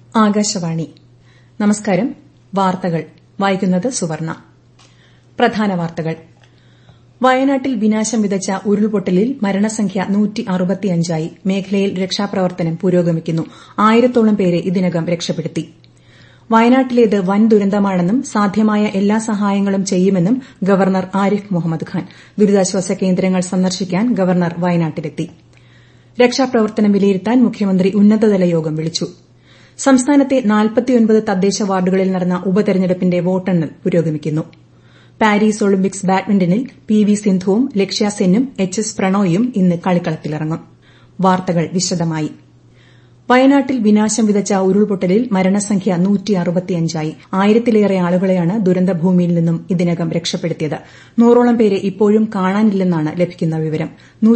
ആകാശവാണി നമസ്കാരം വാർത്തകൾ വായിക്കുന്നത് സുവർണ പ്രധാന വാർത്തകൾ വയനാട്ടിൽ വിനാശം വിതച്ച ഉരുൾപൊട്ടലിൽ മരണസംഖ്യ ആയി മേഖലയിൽ രക്ഷാപ്രവർത്തനം പുരോഗമിക്കുന്നു ആയിരത്തോളം പേരെ ഇതിനകം രക്ഷപ്പെടുത്തി വയനാട്ടിലേത് വൻ ദുരന്തമാണെന്നും സാധ്യമായ എല്ലാ സഹായങ്ങളും ചെയ്യുമെന്നും ഗവർണർ ആരിഫ് മുഹമ്മദ് ഖാൻ ദുരിതാശ്വാസ കേന്ദ്രങ്ങൾ സന്ദർശിക്കാൻ ഗവർണർ വയനാട്ടിലെത്തി രക്ഷാപ്രവർത്തനം വിലയിരുത്താൻ മുഖ്യമന്ത്രി ഉന്നതതല യോഗം വിളിച്ചു സംസ്ഥാനത്തെ തദ്ദേശ വാർഡുകളിൽ നടന്ന ഉപതെരഞ്ഞെടുപ്പിന്റെ വോട്ടെണ്ണൽ പുരോഗമിക്കുന്നു പാരീസ് ഒളിമ്പിക്സ് ബാഡ്മിന്റണിൽ പി വി സിന്ധുവും ലക്ഷ്യ സെന്നും എച്ച് എസ് പ്രണോയും ഇന്ന് കളിക്കളത്തിലിറങ്ങും വാർത്തകൾ വിശദമായി വയനാട്ടിൽ വിനാശം വിതച്ച ഉരുൾപൊട്ടലിൽ മരണസംഖ്യ ആയി ആയിരത്തിലേറെ ആളുകളെയാണ് ദുരന്തഭൂമിയിൽ നിന്നും ഇതിനകം രക്ഷപ്പെടുത്തിയത് നൂറോളം പേരെ ഇപ്പോഴും കാണാനില്ലെന്നാണ് ലഭിക്കുന്ന വിവരം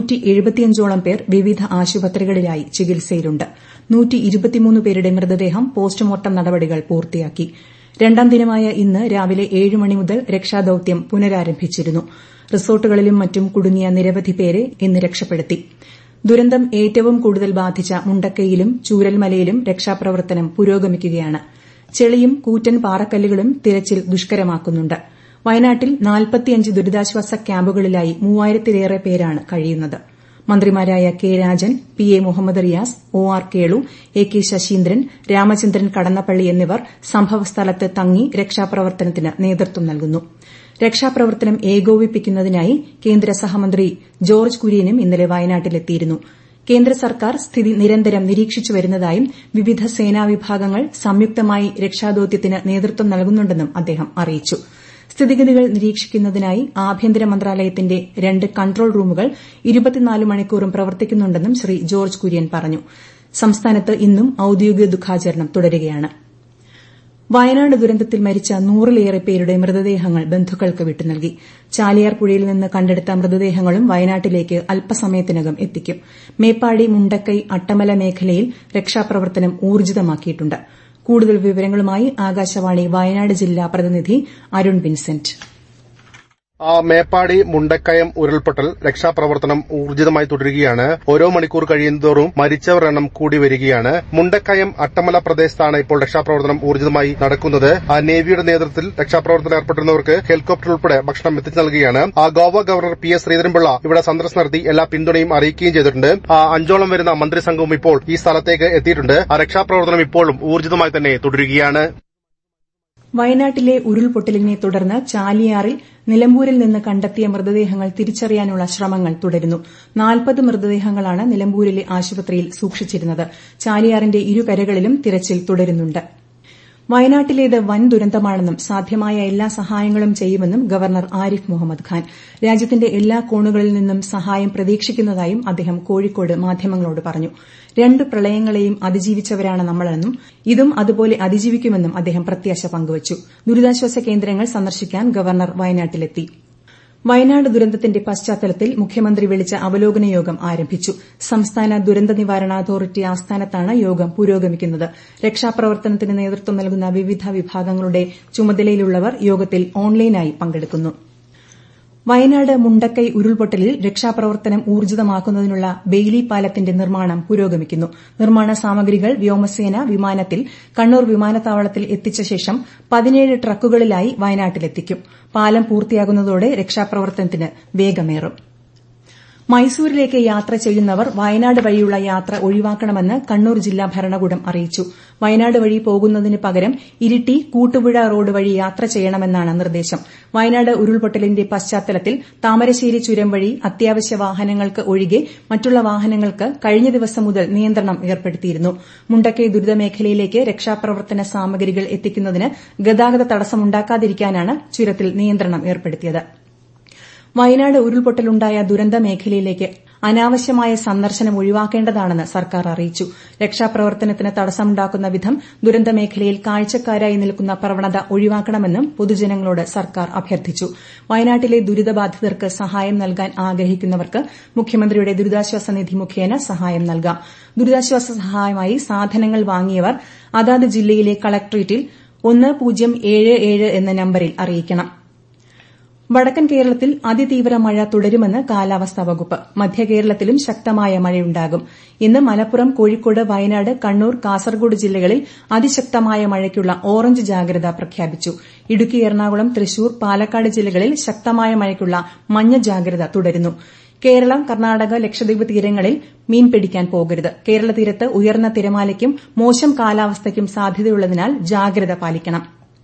ോളം പേർ വിവിധ ആശുപത്രികളിലായി ചികിത്സയിലുണ്ട് പേരുടെ മൃതദേഹം പോസ്റ്റ്മോർട്ടം നടപടികൾ പൂർത്തിയാക്കി രണ്ടാം ദിനമായ ഇന്ന് രാവിലെ ഏഴ് മണി മുതൽ രക്ഷാദൌത്യം പുനരാരംഭിച്ചിരുന്നു റിസോർട്ടുകളിലും മറ്റും കുടുങ്ങിയ നിരവധി പേരെ ഇന്ന് രക്ഷപ്പെടുത്തി ദുരന്തം ഏറ്റവും കൂടുതൽ ബാധിച്ച മുണ്ടക്കയിലും ചൂരൽമലയിലും രക്ഷാപ്രവർത്തനം പുരോഗമിക്കുകയാണ് ചെളിയും കൂറ്റൻ പാറക്കല്ലുകളും തിരച്ചിൽ ദുഷ്കരമാക്കുന്നുണ്ട് വയനാട്ടിൽ ദുരിതാശ്വാസ ക്യാമ്പുകളിലായി മൂവായിരത്തിലേറെ പേരാണ് കഴിയുന്നത് മന്ത്രിമാരായ K Rajan P A Muhammad Riyas O R Kelu A K Saseendran Ramachandran Kadannappally എന്നിവർ സംഭവസ്ഥലത്ത് തങ്ങി രക്ഷാപ്രവർത്തനത്തിന് നേതൃത്വം നൽകുന്നു രക്ഷാപ്രവർത്തനം ഏകോപിപ്പിക്കുന്നതിനായി കേന്ദ്ര സഹമന്ത്രി ജോർജ് കുര്യനും ഇന്നലെ വയനാട്ടിലെത്തിയിരുന്നു കേന്ദ്ര സർക്കാർ സ്ഥിതി നിരന്തരം നിരീക്ഷിച്ചുവരുന്നതായും വിവിധ സേനാവിഭാഗങ്ങൾ സംയുക്തമായി രക്ഷാദൌത്യത്തിന് നേതൃത്വം നൽകുന്നുണ്ടെന്നും അദ്ദേഹം അറിയിച്ചു സ്ഥിതിഗതികൾ നിരീക്ഷിക്കുന്നതിനായി ആഭ്യന്തര മന്ത്രാലയത്തിന്റെ രണ്ട് കൺട്രോൾ റൂമുകൾ മണിക്കൂറും പ്രവർത്തിക്കുന്നുണ്ടെന്നും ശ്രീ ജോർജ് കുര്യൻ പറഞ്ഞു സംസ്ഥാനത്ത് ഇന്നും ഔദ്യോഗിക ദുഃഖാചരണം തുടരുകയാണ് വയനാട് ദുരന്തത്തിൽ മരിച്ച നൂറിലേറെ പേരുടെ മൃതദേഹങ്ങൾ ബന്ധുക്കൾക്ക് വിട്ടുനൽകി ചാലിയാർ പുഴയിൽ നിന്ന് കണ്ടെടുത്ത മൃതദേഹങ്ങളും വയനാട്ടിലേക്ക് അല്പസമയത്തിനകം എത്തിക്കും മേപ്പാടി മുണ്ടക്കൈ അട്ടമല മേഖലയിൽ രക്ഷാപ്രവർത്തനം ഊർജിതമാക്കിയിട്ടുണ്ട് കൂടുതൽ വിവരങ്ങളുമായി ആകാശവാണി വയനാട് ജില്ലാ പ്രതിനിധി അരുൺ വിൻസെന്റ് മേപ്പാടി മുണ്ടക്കയം ഉരുൾപൊട്ടൽ രക്ഷാപ്രവർത്തനം ഊർജിതമായി തുടരുകയാണ് ഓരോ മണിക്കൂർ കഴിയുന്നതോറും മരിച്ചവർ എണ്ണം കൂടി വരികയാണ് മുണ്ടക്കയം അട്ടമല പ്രദേശത്താണ് ഇപ്പോൾ രക്ഷാപ്രവർത്തനം ഊർജിതമായി നടക്കുന്നത് നേവിയുടെ നേതൃത്വത്തിൽ രക്ഷാപ്രവർത്തനം ഏർപ്പെട്ടിരുന്നവർക്ക് ഹെലികോപ്റ്റർ ഉൾപ്പെടെ ഭക്ഷണം എത്തിച്ചു നൽകുകയാണ് Goa governor P S Sreedharan Pillai ഇവിടെ സന്ദർശനം നടത്തി എല്ലാ പിന്തുണയും അറിയിക്കുകയും ചെയ്തിട്ടുണ്ട് അഞ്ചോളം വരുന്ന മന്ത്രിസംഘവും ഇപ്പോൾ ഈ സ്ഥലത്തേക്ക് എത്തിയിട്ടുണ്ട് രക്ഷാപ്രവർത്തനം ഇപ്പോഴും ഊർജിതമായി തന്നെ തുടരുകയാണ് വയനാട്ടിലെ ഉരുൾപൊട്ടലിനെ തുടർന്ന് ചാലിയാറിൽ നിലമ്പൂരിൽ നിന്ന് കണ്ടെത്തിയ മൃതദേഹങ്ങൾ തിരിച്ചറിയാനുള്ള ശ്രമങ്ങൾ തുടരുന്നു നാൽപ്പത് മൃതദേഹങ്ങളാണ് നിലമ്പൂരിലെ ആശുപത്രിയിൽ സൂക്ഷിച്ചിരുന്നത് ചാലിയാറിന്റെ ഇരുകരകളിലും തിരച്ചിൽ തുടരുന്നുണ്ട് വയനാട്ടിലേത് വൻ ദുരന്തമാണെന്നും സാധ്യമായ എല്ലാ സഹായങ്ങളും ചെയ്യുമെന്നും ഗവർണർ ആരിഫ് മുഹമ്മദ് ഖാൻ രാജ്യത്തിന്റെ എല്ലാ കോണുകളിൽ നിന്നും സഹായം പ്രതീക്ഷിക്കുന്നതായും അദ്ദേഹം കോഴിക്കോട് മാധ്യമങ്ങളോട് പറഞ്ഞു രണ്ട് പ്രളയങ്ങളെയും അതിജീവിച്ചവരാണ് നമ്മളെന്നും ഇതും അതുപോലെ അതിജീവിക്കുമെന്നും അദ്ദേഹം പ്രത്യാശ പങ്കുവച്ചു ദുരിതാശ്വാസ കേന്ദ്രങ്ങൾ സന്ദർശിക്കാൻ ഗവർണർ വയനാട്ടിലെത്തി വയനാട് ദുരന്തത്തിന്റെ പശ്ചാത്തലത്തിൽ മുഖ്യമന്ത്രി വിളിച്ച അവലോകന യോഗം ആരംഭിച്ചു സംസ്ഥാന ദുരന്ത നിവാരണ അതോറിറ്റി ആസ്ഥാനത്താണ് യോഗം പുരോഗമിക്കുന്നത് രക്ഷാപ്രവർത്തനത്തിന് നേതൃത്വം നൽകുന്ന വിവിധ വിഭാഗങ്ങളുടെ ചുമതലയിലുള്ളവർ യോഗത്തിൽ ഓൺലൈനായി പങ്കെടുക്കുന്നു വയനാട് മുണ്ടക്കൈ ഉരുൾപൊട്ടലിൽ രക്ഷാപ്രവർത്തനം ഊർജിതമാക്കുന്നതിനുള്ള ബെയ്ലി പാലത്തിന്റെ നിർമ്മാണം പുരോഗമിക്കുന്നു നിർമ്മാണ സാമഗ്രികൾ വ്യോമസേന വിമാനത്തിൽ കണ്ണൂർ വിമാനത്താവളത്തിൽ എത്തിച്ച ശേഷം പതിനേഴ് ട്രക്കുകളിലായി വയനാട്ടിലെത്തിക്കും പാലം പൂർത്തിയാകുന്നതോടെ രക്ഷാപ്രവർത്തനത്തിന് വേഗമേറും മൈസൂരിലേക്ക് യാത്ര ചെയ്യുന്നവർ വയനാട് വഴിയുള്ള യാത്ര ഒഴിവാക്കണമെന്ന് കണ്ണൂർ ജില്ലാ ഭരണകൂടം അറിയിച്ചു വയനാട് വഴി പോകുന്നതിന് പകരം ഇരിട്ടി കൂട്ടുപുഴ റോഡ് വഴി യാത്ര ചെയ്യണമെന്നാണ് നിർദ്ദേശം വയനാട് ഉരുൾപൊട്ടലിന്റെ പശ്ചാത്തലത്തിൽ താമരശ്ശേരി ചുരം വഴി അത്യാവശ്യ വാഹനങ്ങൾക്ക് ഒഴികെ മറ്റുള്ള വാഹനങ്ങൾക്ക് കഴിഞ്ഞ ദിവസം മുതൽ നിയന്ത്രണം ഏർപ്പെടുത്തിയിരുന്നു മുണ്ടക്കൈ ദുരിതമേഖലയിലേക്ക് രക്ഷാപ്രവർത്തന സാമഗ്രികൾ എത്തിക്കുന്നതിന് ഗതാഗത തടസ്സമുണ്ടാക്കാതിരിക്കാനാണ് ചുരത്തിൽ നിയന്ത്രണം ഏർപ്പെടുത്തിയത് വയനാട് ഉരുൾപൊട്ടലുണ്ടായ ദുരന്ത മേഖലയിലേക്ക് അനാവശ്യമായ സന്ദർശനം ഒഴിവാക്കേണ്ടതാണെന്ന് സർക്കാർ അറിയിച്ചു രക്ഷാപ്രവർത്തനത്തിന് തടസ്സമുണ്ടാക്കുന്ന വിധം ദുരന്ത മേഖലയിൽ കാഴ്ചക്കാരായി നിൽക്കുന്ന പ്രവണത ഒഴിവാക്കണമെന്നും പൊതുജനങ്ങളോട് സർക്കാർ അഭ്യർത്ഥിച്ചു വയനാട്ടിലെ ദുരിതബാധിതർക്ക് സഹായം നൽകാൻ ആഗ്രഹിക്കുന്നവർക്ക് മുഖ്യമന്ത്രിയുടെ ദുരിതാശ്വാസ നിധി മുഖേന സഹായം നൽകാം ദുരിതാശ്വാസ സഹായമായി സാധനങ്ങൾ വാങ്ങിയവർ അതാത് ജില്ലയിലെ കളക്ടറേറ്റിൽ ഒന്ന് പൂജ്യം ഏഴ് ഏഴ് എന്ന നമ്പരിൽ അറിയിക്കണം വടക്കൻ കേരളത്തിൽ അതിതീവ്ര മഴ തുടരുമെന്ന് കാലാവസ്ഥാ വകുപ്പ് മധ്യകേരളത്തിലും ശക്തമായ മഴയുണ്ടാകും ഇന്ന് മലപ്പുറം കോഴിക്കോട് വയനാട് കണ്ണൂർ കാസർഗോഡ് ജില്ലകളിൽ അതിശക്തമായ മഴയ്ക്കുള്ള ഓറഞ്ച് ജാഗ്രത പ്രഖ്യാപിച്ചു ഇടുക്കി എറണാകുളം തൃശൂർ പാലക്കാട് ജില്ലകളിൽ ശക്തമായ മഴയ്ക്കുള്ള മഞ്ഞ ജാഗ്രത തുടരുന്നു കേരളം കർണാടക ലക്ഷദ്വീപ് തീരങ്ങളിൽ മീൻ പിടിക്കാൻ പോകരുത് കേരള തീരത്ത് ഉയർന്ന തിരമാലയ്ക്കും മോശം കാലാവസ്ഥയ്ക്കും സാധ്യതയുള്ളതിനാൽ ജാഗ്രത പാലിക്കണം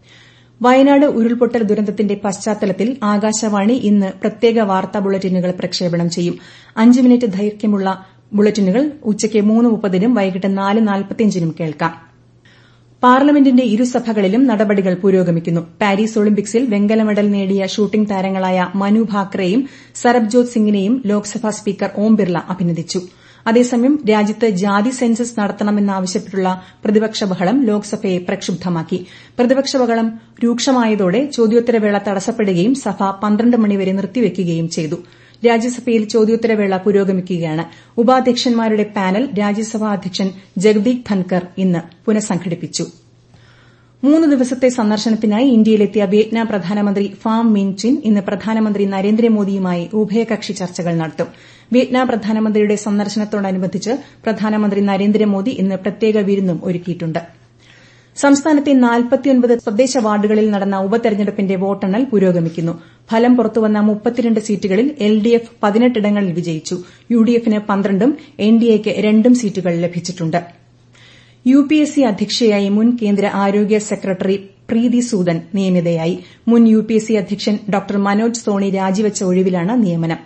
വയനാട് ഉരുൾപൊട്ടൽ ദുരന്തത്തിന്റെ പശ്ചാത്തലത്തിൽ ആകാശവാണി ഇന്ന് പ്രത്യേക വാർത്താ ബുള്ളറ്റിനുകൾ പ്രക്ഷേപണം ചെയ്യും അഞ്ച് മിനിറ്റ് ദൈർഘ്യമുള്ള ബുള്ളറ്റിനുകൾ ഉച്ചയ്ക്ക് മൂന്ന് മുപ്പതിനും വൈകിട്ട് നാല് നാൽപ്പത്തിയഞ്ചിനും കേൾക്കാം പാർലമെന്റിന്റെ ഇരുസഭകളിലും നടപടികൾ പുരോഗമിക്കുന്നു പാരീസ് ഒളിമ്പിക്സിൽ വെങ്കല മെഡൽ നേടിയ ഷൂട്ടിംഗ് താരങ്ങളായ മനു ഭാക്രയെയും സർബ്ജോത് സിംഗിനെയും ലോക്സഭാ സ്പീക്കർ ഓം ബിർള അഭിനന്ദിച്ചു അതേസമയം രാജ്യത്ത് ജാതി സെൻസസ് നടത്തണമെന്നാവശ്യപ്പെട്ടുള്ള പ്രതിപക്ഷ ബഹളം ലോക്സഭയെ പ്രക്ഷുബ്ധമാക്കി പ്രതിപക്ഷ ബഹളം രൂക്ഷമായതോടെ ചോദ്യോത്തരവേള തടസ്സപ്പെടുകയും സഭ പന്ത്രണ്ട് മണിവരെ നിർത്തിവെക്കുകയും ചെയ്തു രാജ്യസഭയിൽ ചോദ്യോത്തരവേള പുരോഗമിക്കുകയാണ് ഉപാധ്യക്ഷന്മാരുടെ പാനൽ രാജ്യസഭാ അധ്യക്ഷൻ ജഗദീപ് ധൻകർ ഇന്ന് പുനഃസംഘടിപ്പിച്ചു മൂന്ന് ദിവസത്തെ സന്ദർശനത്തിനായി ഇന്ത്യയിലെത്തിയ വിയറ്റ്നാം പ്രധാനമന്ത്രി ഫാം മിൻ ചിൻ ഇന്ന് പ്രധാനമന്ത്രി നരേന്ദ്രമോദിയുമായി ഉഭയകക്ഷി ചർച്ചകൾ നടത്തും വിയറ്റ്നാം പ്രധാനമന്ത്രിയുടെ സന്ദർശനത്തോടനുബന്ധിച്ച് പ്രധാനമന്ത്രി നരേന്ദ്രമോദി ഇന്ന് പ്രത്യേക വിരുന്നും ഒരുക്കിയിട്ടുണ്ട് സംസ്ഥാനത്തെ നാൽപ്പത്തിയൊൻപത് തദ്ദേശ വാർഡുകളിൽ നടന്ന ഉപതെരഞ്ഞെടുപ്പിന്റെ വോട്ടെണ്ണൽ പുരോഗമിക്കുന്നു ഫലം പുറത്തുവന്ന മുപ്പത്തിരണ്ട് സീറ്റുകളിൽ എൽ ഡി എഫ് പതിനെട്ടിടങ്ങളിൽ വിജയിച്ചു യു ഡി എഫിന് പന്ത്രണ്ടും എൻ ഡി എക്ക് രണ്ടും സീറ്റുകൾ ലഭിച്ചിട്ടുണ്ട് യു പി എസ് സി അധ്യക്ഷയായി മുൻ കേന്ദ്ര ആരോഗ്യ സെക്രട്ടറി പ്രീതി സൂദൻ നിയമിതയായി മുൻ യു പി എസ് സി അധ്യക്ഷൻ ഡോക്ടർ മനോജ് സോണി രാജിവച്ച ഒഴിവിലാണ് നിയമനം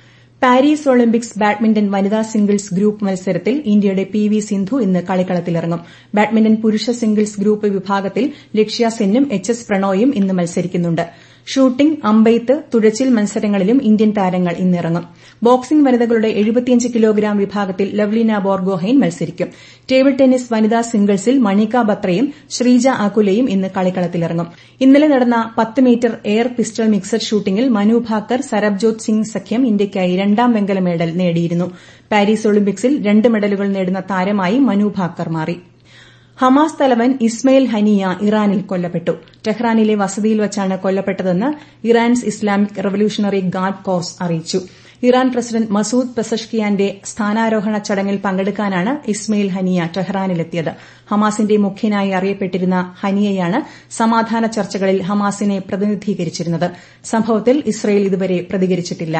പാരീസ് ഒളിമ്പിക്സ് ബാഡ്മിന്റൺ വനിതാ സിംഗിൾസ് ഗ്രൂപ്പ് മത്സരത്തിൽ ഇന്ത്യയുടെ പി വി സിന്ധു ഇന്ന് കളിക്കളത്തിലിറങ്ങും ബാഡ്മിന്റൺ പുരുഷ സിംഗിൾസ് ഗ്രൂപ്പ് വിഭാഗത്തിൽ ലക്ഷ്യ സെന്നും എച്ച് എസ് പ്രണോയും ഇന്ന് മത്സരിക്കുന്നുണ്ട് ഷൂട്ടിംഗ് അമ്പെയ്ത്ത് തുഴച്ചിൽ മത്സരങ്ങളിലും ഇന്ത്യൻ താരങ്ങൾ ഇന്നിറങ്ങും ബോക്സിംഗ് വനിതകളുടെ കിലോഗ്രാം വിഭാഗത്തിൽ ലവ്ലിന ബോർഗോഹൈൻ മത്സരിക്കും ടേബിൾ ടെന്നീസ് വനിതാ സിംഗിൾസിൽ മണിക ബത്രയും ശ്രീജ ആകുലയും ഇന്ന് കളിക്കളത്തിലിറങ്ങും ഇന്നലെ നടന്ന പത്ത് മീറ്റർ എയർ പിസ്റ്റൾ മിക്സഡ് ഷൂട്ടിംഗിൽ മനു ഭാക്കർ സരബ്ജോത് സിംഗ് സഖ്യം ഇന്ത്യയ്ക്കായി രണ്ടാം വെങ്കല മെഡൽ നേടിയിരുന്നു പാരീസ് ഒളിമ്പിക്സിൽ രണ്ട് മെഡലുകൾ നേടുന്ന താരമായി മനു ഭാക്കർ മാറി ഹമാസ് തലവൻ ഇസ്മയിൽ ഹനിയ ഇറാനിൽ കൊല്ലപ്പെട്ടു ടെഹ്റാനിലെ വസതിയിൽ വച്ചാണ് കൊല്ലപ്പെട്ടതെന്ന് Iran's Islamic Revolutionary Guard Corps അറിയിച്ചു ഇറാൻ പ്രസിഡന്റ് മസൂദ് പെസഷ്കിയാന്റെ സ്ഥാനാരോഹണ ചടങ്ങിൽ പങ്കെടുക്കാനാണ് ഇസ്മയിൽ ഹനിയ ടെഹ്റാനിലെത്തിയത് ഹമാസിന്റെ മുഖ്യനായി അറിയപ്പെട്ടിരുന്ന ഹനിയയാണ് സമാധാന ചർച്ചകളിൽ ഹമാസിനെ പ്രതിനിധീകരിച്ചിരുന്നത് സംഭവത്തിൽ ഇസ്രയേൽ ഇതുവരെ പ്രതികരിച്ചിട്ടില്ല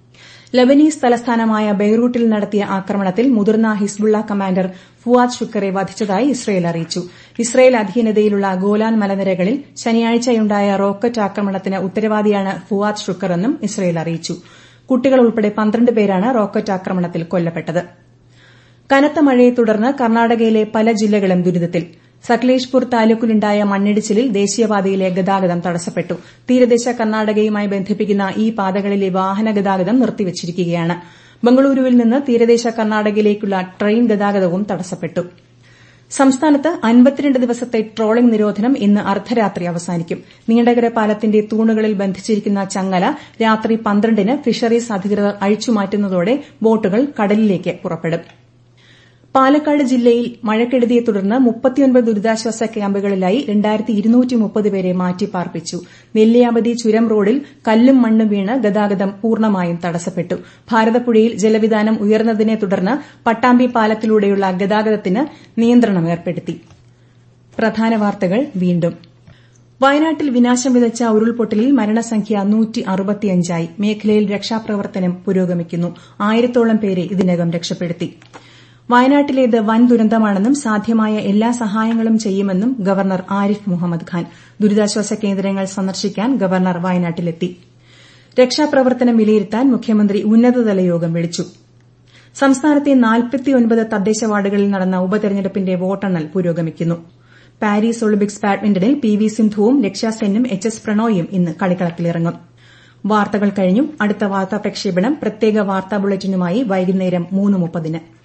ലബനീസ് തലസ്ഥാനമായ ബെയ്റൂട്ടിൽ നടത്തിയ ആക്രമണത്തിൽ മുതിർന്ന ഹിസ്ബുള്ള കമാൻഡർ ഫുവാദ് ഷുക്കറെ വധിച്ചതായി ഇസ്രയേൽ അറിയിച്ചു ഇസ്രയേൽ അധീനതയിലുള്ള ഗോലാൻ മലനിരകളിൽ ശനിയാഴ്ചയുണ്ടായ റോക്കറ്റ് ആക്രമണത്തിന് ഉത്തരവാദിയാണ് ഫുവാദ് ഷുക്കർ എന്നും ഇസ്രയേൽ അറിയിച്ചു കുട്ടികൾ ഉൾപ്പെടെ പന്ത്രണ്ട് പേരാണ് റോക്കറ്റ് ആക്രമണത്തിൽ കൊല്ലപ്പെട്ടത് കനത്ത മഴയെ തുടർന്ന് കർണാടകയിലെ പല ജില്ലകളും ദുരിതത്തിൽ സക്ലേഷ്പൂർ താലൂക്കിലുണ്ടായ മണ്ണിടിച്ചിലിൽ ദേശീയപാതയിലെ ഗതാഗതം തടസ്സപ്പെട്ടു തീരദേശ കർണാടകയുമായി ബന്ധിപ്പിക്കുന്ന ഈ പാതകളിലെ വാഹന ഗതാഗതം നിർത്തിവച്ചിരിക്കുകയാണ് ബംഗളൂരുവിൽ നിന്ന് തീരദേശ കർണാടകയിലേക്കുള്ള ട്രെയിൻ ഗതാഗതവും തടസ്സപ്പെട്ടു സംസ്ഥാനത്ത് അൻപത്തിരണ്ട് ദിവസത്തെ ട്രോളിംഗ് നിരോധനം ഇന്ന് അർദ്ധരാത്രി അവസാനിക്കും നീണ്ടകര പാലത്തിന്റെ തൂണുകളിൽ ബന്ധിച്ചിരിക്കുന്ന ചങ്ങല രാത്രി പന്ത്രണ്ടിന് ഫിഷറീസ് അധികൃതർ അഴിച്ചുമാറ്റുന്നതോടെ ബോട്ടുകൾ കടലിലേക്ക് പുറപ്പെടും പാലക്കാട് ജില്ലയിൽ മഴക്കെടുതിയെ തുടർന്ന് മുപ്പത്തിയൊൻപത് ദുരിതാശ്വാസ ക്യാമ്പുകളിലായി പേരെ മാറ്റിപ്പാർപ്പിച്ചു നെല്ലിയാമ്പതി ചുരം റോഡിൽ കല്ലും മണ്ണും വീണ് ഗതാഗതം പൂർണ്ണമായും തടസ്സപ്പെട്ടു ഭാരതപ്പുഴയിൽ ജലവിധാനം ഉയർന്നതിനെ തുടർന്ന് പട്ടാമ്പി പാലത്തിലൂടെയുള്ള ഗതാഗതത്തിന് നിയന്ത്രണം ഏർപ്പെടുത്തി പ്രധാന വാർത്തകൾ വീണ്ടും വയനാട്ടിൽ വിനാശം വിതച്ച ഉരുൾപൊട്ടലിൽ മരണസംഖ്യ ആയി മേഖലയിൽ രക്ഷാപ്രവർത്തനം പുരോഗമിക്കുന്നു ആയിരത്തോളം പേരെ ഇതിനകം രക്ഷപ്പെടുത്തി വയനാട്ടിലേത് വൻ ദുരന്തമാണെന്നും സാധ്യമായ എല്ലാ സഹായങ്ങളും ചെയ്യുമെന്നും ഗവർണർ ആരിഫ് മുഹമ്മദ് ഖാൻ ദുരിതാശ്വാസ കേന്ദ്രങ്ങൾ സന്ദർശിക്കാൻ ഗവർണർ വയനാട്ടിലെത്തി രക്ഷാപ്രവർത്തനം വിലയിരുത്താൻ മുഖ്യമന്ത്രി ഉന്നതതല യോഗം വിളിച്ചു സംസ്ഥാനത്തെ നാൽപ്പത്തിയൊൻപത് തദ്ദേശ വാർഡുകളിൽ നടന്ന ഉപതെരഞ്ഞെടുപ്പിന്റെ വോട്ടെണ്ണൽ പുരോഗമിക്കുന്നു പാരീസ് ഒളിമ്പിക്സ് ബാഡ്മിന്റണിൽ പി വി സിന്ധുവും ലക്ഷ്യ സെന്നും എച്ച് എസ് പ്രണോയും ഇന്ന് കളിക്കളത്തിലിറങ്ങും വാർത്തകൾ കഴിഞ്ഞു അടുത്ത വാർത്താ പ്രക്ഷേപണം പ്രത്യേക വാർത്താ ബുള്ളറ്റിനുമായി വൈകുന്നേരം മൂന്ന് മുപ്പതിന്